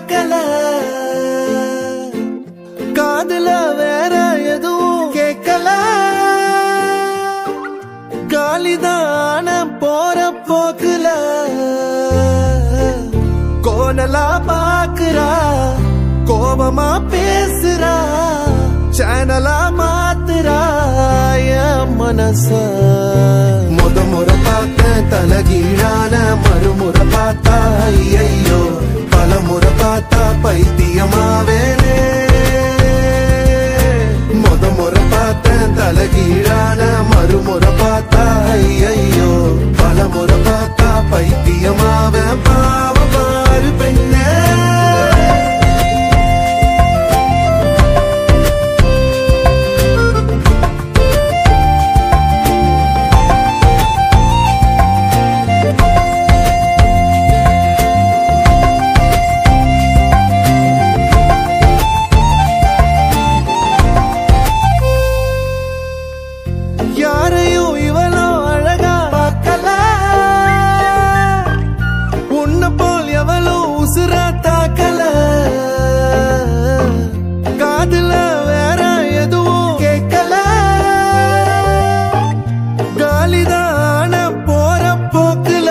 கேட்கல காதுல வேற எதுவும் கேட்கல காலிதான போற போக்குல கோணலா பாக்குறா கோபமா பேசுறா சேனலா மாத்துறா என் மனச முத முறை பார்த்த தலகீழான மறுமுறை பார்த்தா ஐயையோ பல முறை பார்த்தா பைத்தியமாவேனே முத முறை பார்த்த தலகீழான மறுமுறை பார்த்தா ஐயையோ பல முறை பார்த்தா பைத்தியமாவே பாவ பாரு பெண்ணே யாரையும் இவளோ அழகா பார்க்கல உன்னை போல் எவளோ உசுரா தாக்கல காதுல வேற எதுவும் கேட்கல காலிதான போற போக்குல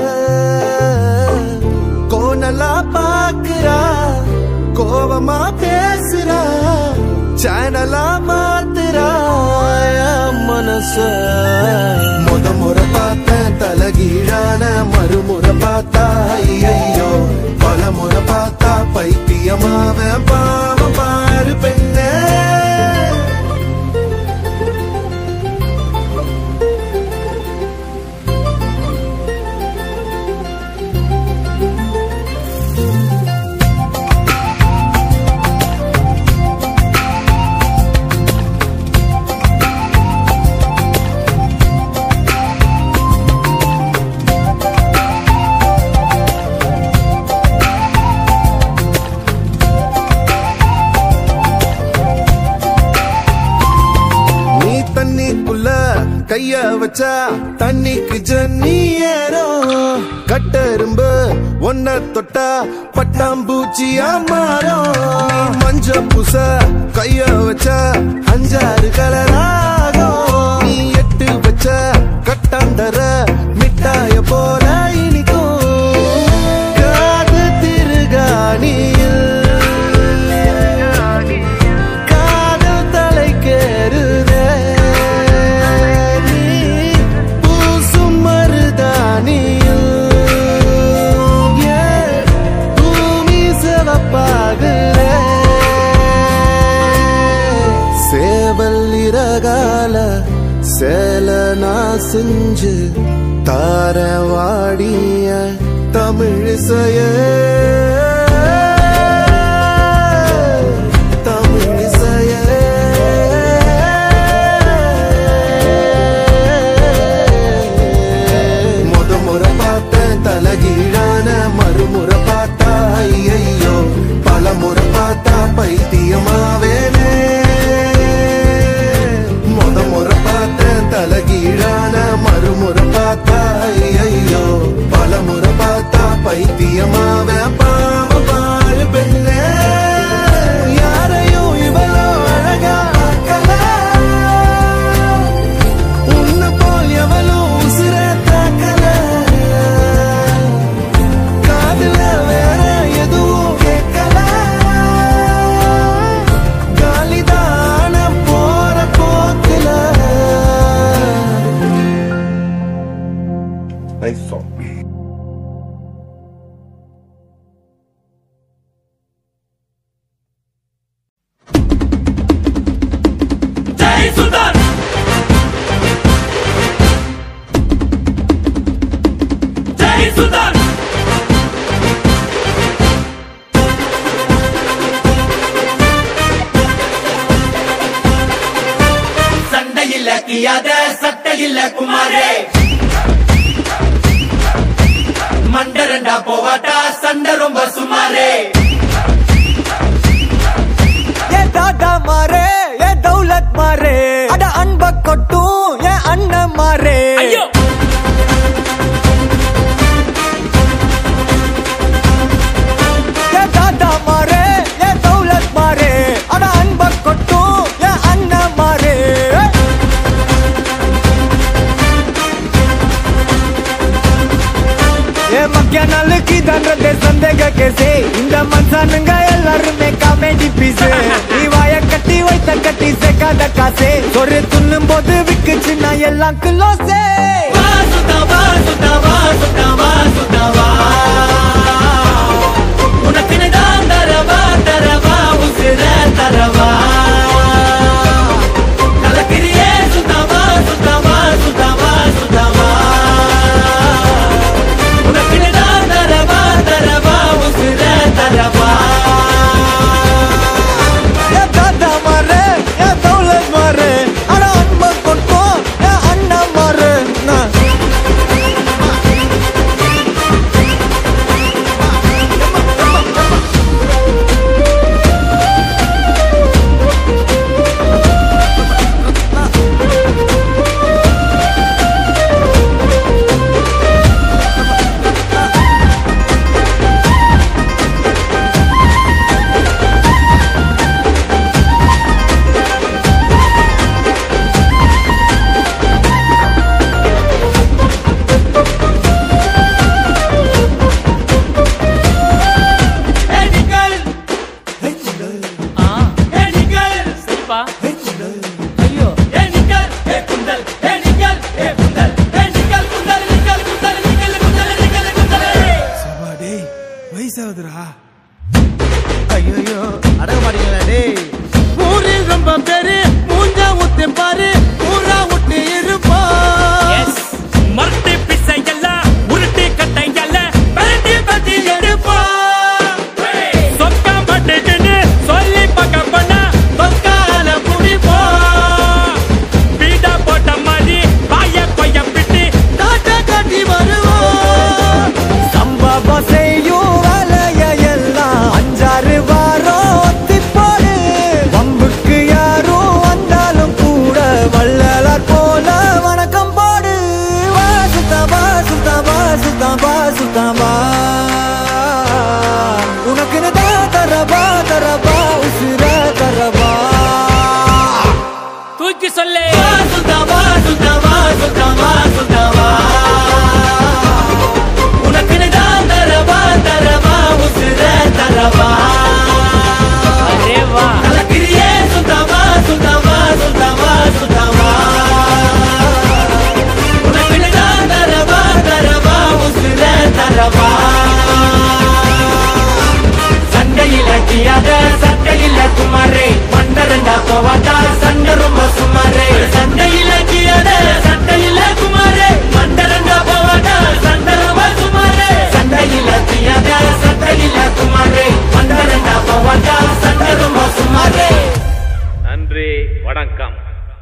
கோணலா பாக்குறா கோவமா பேசுறா சேனலா மாத்துறா என் மனச முத முறை பார்த்த தலகீழான மறுமுறை பார்த்தா ஐயையோ பல முறை பார்த்தா பைத்தியமாவ பாவ பாரு பெண்ணே நீ தண்ணிக்குள்ள கைய வச்சா தண்ணிக்கு ஜன்னி ஏறும் கட்டெரும்பு ஒன்ன தொட்டா பட்டாம்பூச்சியா மாறும் நீ மஞ்ச பூச கைய வச்சா அஞ்சாறு கலராகும் நீ எட்டு வச்ச கட்டாந்தர மிட்டாய போல இனிக்கும் காது திருகாணியில் காதல் தலைக்கேறுதே நீ பூசும் மருதானியில் ஏன் பூமி சிவப்பாகுதே சேவல் இறகால சேல நான் செஞ்சு தார வாடிய தமிழிசைய தமிழிசைய முத முறை பார்த்த தலகீழான மறுமுறை பார்த்தா ஐயையோ பல முறை பார்த்தா பைத்தியமாவேனே முத முறை பார்த்த தலகீழான மறுமுறை பார்த்தா ஐயையோ பல முறை பார்த்தா பைத்தியமாவே பாவ பாரு பெண்ணே யாரையும் இவளோ அழகா பார்க்கல உன்னை போல் எவளோ உசுர தாக்கல காதுல வேற எதுவும் கேட்கல காலிதான போற போக்குல Nice song. జై సుల్తాన్ జై సుల్తాన్ சண்டையில்ல கியாத சட்டையில்ல குமாரே மண்டரண்டா போவாட்டா சண்டை ரொம்ப சுமாரே ஏ தாதா மாறே ஏ தௌலத் மாறே அட அன்ப கொட்டும் ஏ அண்ணன் மாறே ஐயோ ஏ தாதா மச்சானுங்க எல்லாருமே காமெடி பீஸ் நீ வாய கட்டி வைத்த கட்டி சேர்க்காத காசே ஒரு துண்ணும் போது விக்குச்சுன்னா எல்லாம் கிலோசே வா சுத்தா வா சுத்தா வா சுத்தா வா சுத்தா வா உனக்குன்னு தான் தரவா தரவா உசிர தரவா கலக்கிறியே சுத்தவா சுத்தவா சுத்தவா சுத்தவா உனக்குன்னு தான் தரவா தரவா உசிர தரவா என் தாத்தா மாறு என் தௌலத் மாறு அட அன்பை கொட்டும் என் அண்ணா மாறு நான் ஏடிகள் ஏடிகள் சரிப்பா ஐயோ ஏடிகள் ஏ குண்டல் ஏடிகள் ஏ குண்டல் ஏடிகள் குண்டல் நிக்கல் குண்டல் நிக்கல் குண்டல் நிக்கல் குண்டல் டேய் வயசாகுதுடா ஐயோ அடக மாட்டீங்களா டேய் ஊரில் ரொம்ப பேரு மூஞ்சா ஊத்தி பாரு ஊரா விட்டு இருப்பா எஸ் மரட்டு பிசை எல்லாம் உருட்டு கட்டை எல்லாம் பரட்டி பத்தி எடுப்பா சொக்கா மாட்டுக்குன்னு சொல்லி பார்க்க பண்ணா தொக்கால குடிப்போ பீடா போட்ட மாதிரி வாய கொய்ய பிட்டு டாட்டா காட்டி வருவோம் சம்பவம் செய்யும் வேலைய எல்லாம் அஞ்சாறு வாரம் ஒத்தி போடு வம்புக்கு யாரும் வந்தாலும் கூட வள்ளலார் போல வணக்கம் போடு வா சுத்தா வா சுத்தா வா சுத்தா வா சுத்தா வா உனக்குன்னு தான் தரவா தரவா உசுர தரவா தூக்கி சொல்லு சுத்தவா சுத்தவா சுத்தவா சுத்தவா உனக்குன்னு தான் தரவா தரவா உசிர தரவா அரே வா கலக்கிறியே சுத்தவா சுத்தவா சுத்தவா சுத்தவா உனக்குன்னு தான் தரவா தரவா உசிர தரவா சண்டையில கியாத சட்டையில குமாரே மண்டரண்டா போவாட்டா சண்டை ரொம்ப சுமாரே சண்டையில கியாத சட்டையில குமாரே மண்டரண்டா போவாட்டா சண்டை ரொம்ப சுமாரே சண்டையில கியாத சட்டையில குமாரே மண்டரண்டா போவாட்டா சண்டை ரொம்ப சுமாரே நன்றி வணக்கம்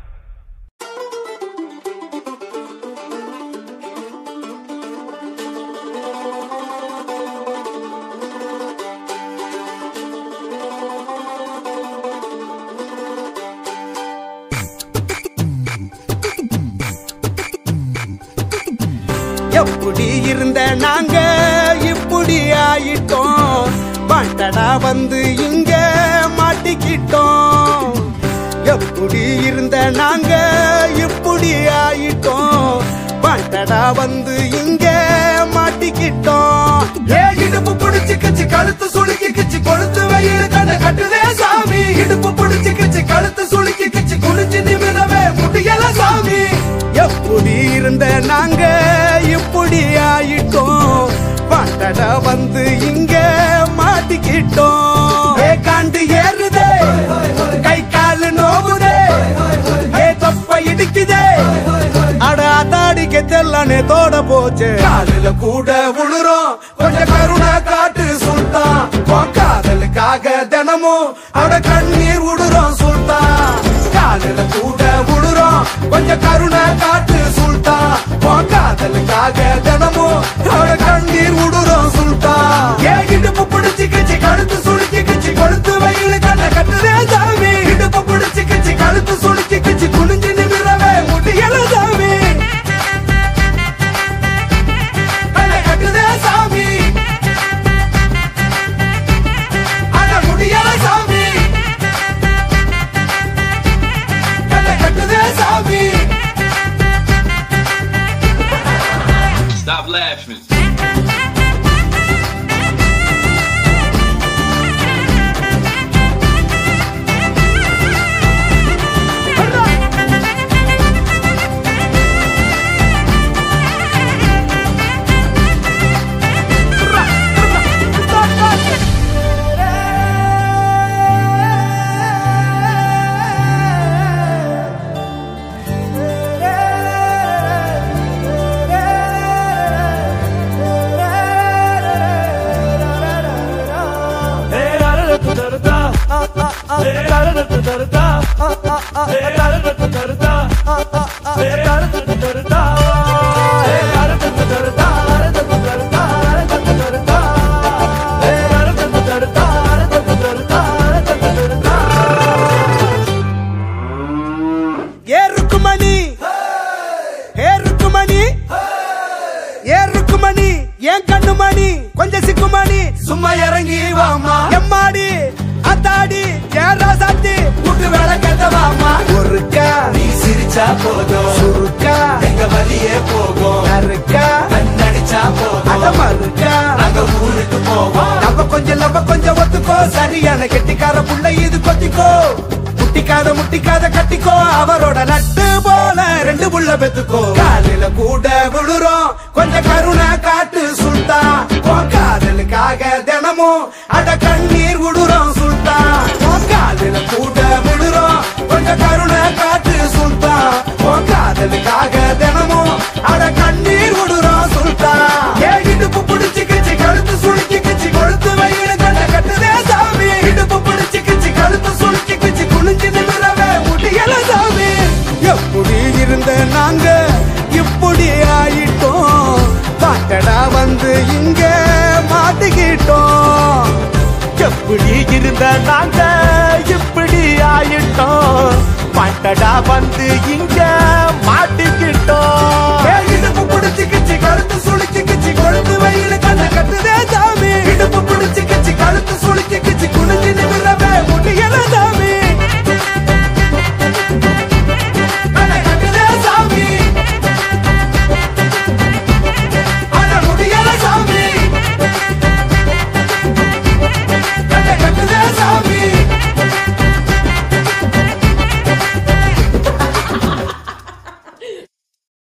எப்படி இருந்த நாங்க இப்படி ஆயிட்டோம் பண்டடா வந்து இங்க மாட்டிக்கிட்டோம் எப்படி இருந்த நாங்க இப்படி ஆயிட்டோம் பண்டடா வந்து இங்க மாட்டிக்கிட்டோம் ஏ இடுப்பு புடிச்சு கிச்சு கழுத்து சுளுக்கி கிச்சு கொழுத்து வெயில் கண்ண கட்டுதே சாமி இடுப்பு புடிச்சு கிச்சு கழுத்து சுளுக்கி கிச்சு குனிஞ்சு நிமிரவே முடியல சாமி எப்படி இருந்த நாங்க இப்படி ஆயிட்டோம் பண்டடா வந்து இங்க மாட்டிக்கிட்டோம் ஏ காண்டு ஏறுதே கை காலு நோவுதே ஏ தொப்ப இடிக்குதே அட அதாடிக்க தெல்லானே தோட போச்சு காலில கூட உளுறோம் கொஞ்சம் கருணை காட்டு சுல்தான் உன் காதலுக்காக தினமும் அட கண்ணீர் விடுறோம் சுல்தான் காலில கூட உளுறோம் கொஞ்சம் கருணை காட்டு சுல்தான் உன் காதலுக்காக தினமும் அட கண்ணீர் விடுறோம் சுல்தான் ஏ இடுப்பு பிடிச்சு கிச்சு கழுத்து சுளுக்கி கிச்சு கொழுத்து வெயில் கண்ண கட்டுதே சாமி இடுப்பு பிடிச்சு கிச்சு கழுத்து சுளுக்கி கிச்சு குனிஞ்சு நிமிரவே முடியல சாமி கண்ண கட்டுதே சாமி அட முடியல சாமி கண்ண கட்டுதே சாமி Stop laughing. ஏறுக்குமணி ஏறுக்குமணி ஏறுக்குமணி ஏன் கண்ணுமணி கொஞ்சம் சிக்குமணி சும்மா இறங்கி வாமா எம்மாடி அத்தாடி ஏறா சாத்தி கூட்டு வேலை கட்டவாமா ஒருக்கா நீ சிரிச்சா போதும் சுருக்கா எங்க வழியே போகும் நறுக்கா கண்ணடிச்சா போதும் அடமறுக்கா நாங்க ஊருக்கு போவோம் நம்ம கொஞ்சம் நம்ம கொஞ்சம் ஒத்துக்கோ சரியான கெட்டிக்கார புள்ள இது கொத்திக்கோ முட்டிக்காத முட்டிக்காத கட்டிக்கோ அவரோட நட்டு போல ரெண்டு புள்ள பெத்துக்கோ காலையில கூட விழுறோம் கொஞ்சம் கருணை காட்டு சுல்தா உன் காதலுக்காக தினமும் அட கண்ணீர் விடுறோம் சுல்தா உன் காதல கூட விழுறோம் கொஞ்சம் கருணை காட்டு சுல்தா உன் காதலுக்காக தினமும் அட கண்ணீர் விடுறோம் சுல்தா ஏன் இடுப்பு பிடிச்சு கிச்சு கழுத்து சுளுக்கி கிச்சு கொழுத்து வயிறு கண்ண கட்டுதே சாமி இடுப்பு பிடிச்சு கிச்சு கழுத்து சுளுக்கி கிச்சு குனிஞ்சு நிமிரவே முடியல சாமி எப்படி இருந்த நாங்க இப்படி ஆயிட்டோம் பாட்டடா வந்து இங்க மாட்டிக்கிட்டோம் எப்படி இருந்த நாங்க இப்படி ஆயிட்டோம் பட்டடா வந்து இங்க மாட்டிக்கிட்டோம் ஏன் இடுப்பு பிடிச்சு கிச்சு கழுத்து சுளுக்கி கிச்சு கொழுத்து வயிறு கண்ண கட்டுதே சாமி இடுப்பு பிடிச்சு கிச்சு கழுத்து சுளுக்கி கிச்சு